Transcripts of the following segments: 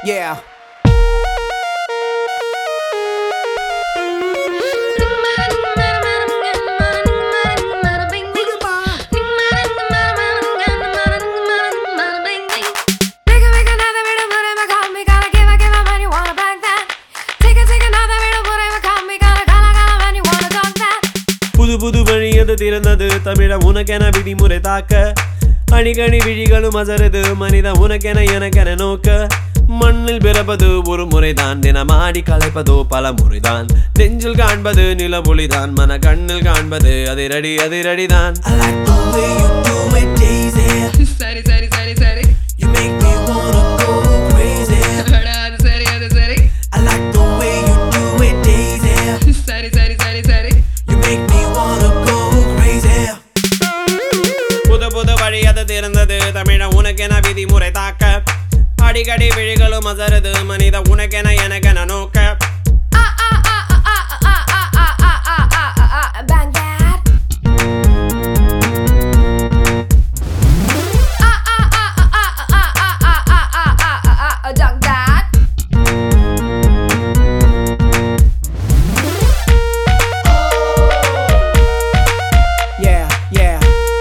Yeah. புது புது வழி அது திறந்தது தமிழ உனக்கென விதிமுறை தாக்க அணிகணி விழிகளும் அசருது மனித உனக்கென எனக்கென நோக்க மண்ணில் பிறப்பது ஒரு முறைதான் தினமாடி களைப்பதோ பல முறைதான் நெஞ்சில் காண்பது நிலவொளிதான் மன கண்ணில் காண்பது அதிரடி அதிரடிதான் I like the way you do it, Daisy. சரி சரி சரி சரி You make me wanna go crazy. அட, அது சரி அது சரி I like the way you do it, Daisy. சரி சரி சரி சரி You make me wanna go crazy. புது புது வழி அது திறந்தது தமிழ உனக்கென விதிமுறை தாக்க அடிக்கடி விழிகளும் அசருது மனித உனக்கென எனக்கென நோக்க Bang that. Dunk that. Yeah, yeah.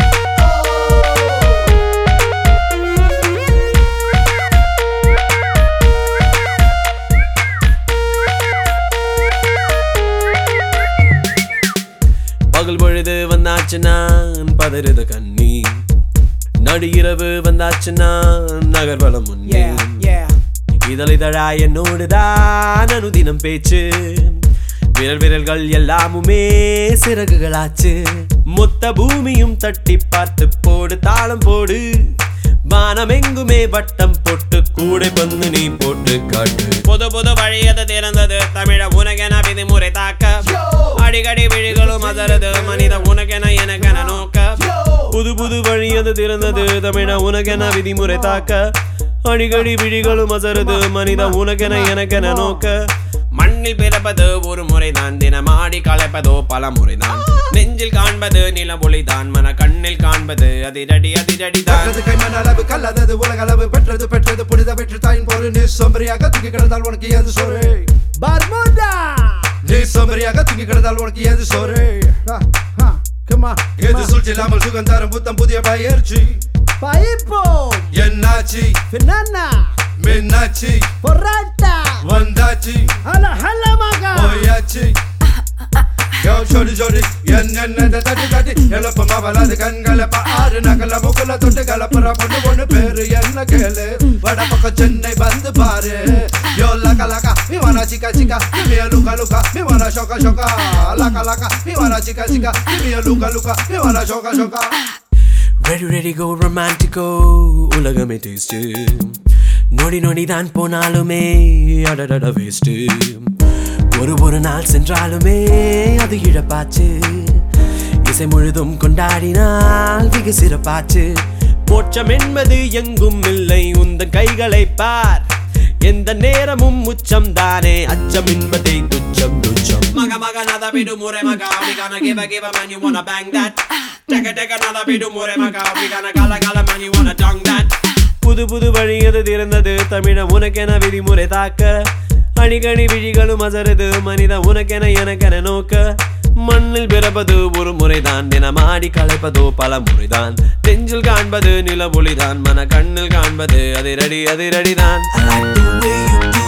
பகல் பொழுது வந்தாச்சு நான் பதறுது கண்ணி நடு இரவு வந்தாச்சு நான் நகர்வலம் முன்னே Yeah, yeah. இதழிதழா என்னோடுதான் அனுதினம் பேச்சு விரல் விரல்கள் எல்லாமுமே சிறகுகளாச்சு மொத்த பூமியும் தட்டி பார்த்து போடு தாளம் போடு வானம் எங்குமே வட்டம் போட்டு கூடை பந்து நீ போட்டு காட்டு புது புது வழி அது திறந்தது தமிழ உனக்கென விதிமுறை தாக்க அடிக்கடி விழிகளும் அதரது மனித உனக்கென எனக்கென நோக்க புது புது வழி அது திறந்தது தமிழ உனக்கென விதிமுறை தாக்க அடிக்கடி விழிகளும் அசருது மனித உனக்கென எனக்கென நோக்க மண்ணில் பிறப்பது ஒரு முறைதான் தினமாடி களைப்பதோ பல முறைதான் நெஞ்சில் காண்பது நிலவொளிதான் மன கண்ணில் காண்பது அதிரடி அதிரடிதான் கற்றது கைமண் அளவு கல்லாதது உலக அளவு பெற்றது பெற்றது புனித வெற்றி தாயின் போரு நீ சோம்பரியாக தூங்கி கிடந்தால் உனக்கு ஏது சோறு Bermuda! நீ சோம்பரியாக தூங்கி கிடந்தால் உனக்கு ஏது சோறு Ha, ha, come on. எது சூழ்ச்சி இல்லாமல் சுகந்தாரம் புத்தம் புதிய பயிற்சி Paipo! என்னாச்சு Banana! மின்னாச்சு Porrata! வந்தாச்சு Hala, hala, maga! போயாச்சு யோ ஜோடி ஜோடி என்ன தட்டி தட்டி எழுப்பமா வளாது கண்களை பாரு நகல முகல தொட்டு கலப்புற பொண்ணு பொண்ணு பேரு என்ன கேளு வட பக்கம் சென்னை வந்து பாரு யோ லக லக mi wanna chica chica give me a luka luka mi wanna shoka shoka laka laka mi wanna chica chica give me a luka luka mi wanna shoka shoka ready ready go ரொமான்டிக்கோ உலகமே taste நொடி நொடி தான் போனாலுமே அடடட waste ஒரு ஒரு நாள் சென்றாலுமே அது இழப்பாச்சு இசை முழுதும் கொண்டாடினால் வெகு சிறப்பாச்சு மோட்சம் என்பது எங்கும் இல்லை உந்தன் கைகளை பார் எந்த நேரமும் உச்சம் தானே அச்சம் என்பதை துச்சம் துச்சம் மக மக நத விடு முறை மக we gonna give a give a man you wanna bang that take a take another விடு முறை மக we gonna கல கல man you wanna dong that புது புது வழி அது திறந்தது தமிழ உனக்கென விதிமுறை தாக்க அணிகணி விழிகளும் அசருது மனித உனக்கென எனக்கென நோக்க மண்ணில் பிறப்பது ஒரு முறைதான் தினமாடி களைப்பதோ பல முறைதான் நெஞ்சில் காண்பது நிலவொளிதான் மன கண்ணில் காண்பது அதிரடி அதிரடிதான் I like the way you do